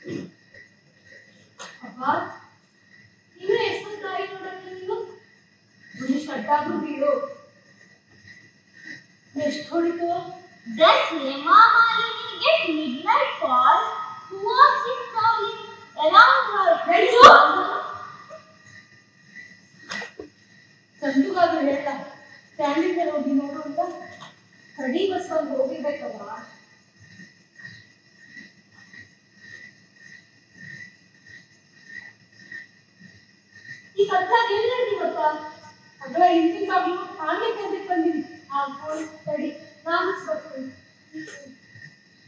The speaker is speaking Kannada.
ಅಪ್ಪ ಇನ್ನು ಎಷ್ಟು ದಾರಿ ನೋಡಕ್ಕೆ ನೀವು ಒಂದು ಶಡ್ಡಾದ್ರೂ ಬೀಳು ಎಷ್ಟು ಹೊಡಿತು Does Hema Malini get midnight calls? Who was he prowling around her? ಸಂಜುಗಾದ್ರೂ ಹೇಳ ಸ್ಟ್ಯಾಂಡಿಂಗ್ ಮೇಲೆ ಹೋಗಿ ನೋಡು ಅಂತ ಕಡಿ ಬಸ್ ಬಂದು ಹೋಗಿರ್ಬೇಕಲ್ಲ ಈ ಕತ್ಲಾಗ ಎಲ್ಲಿ ನಡೆದಿ ಗೊತ್ತಾ ಅದ್ರ ಹಿಂದಿನ ಬಾಗ್ಲು ಹಾಗೆ ತೆಗೆದು ಬಂದಿನಿ ಆ ತಡಿ ನಾನು ಬರ್ತೀನಿ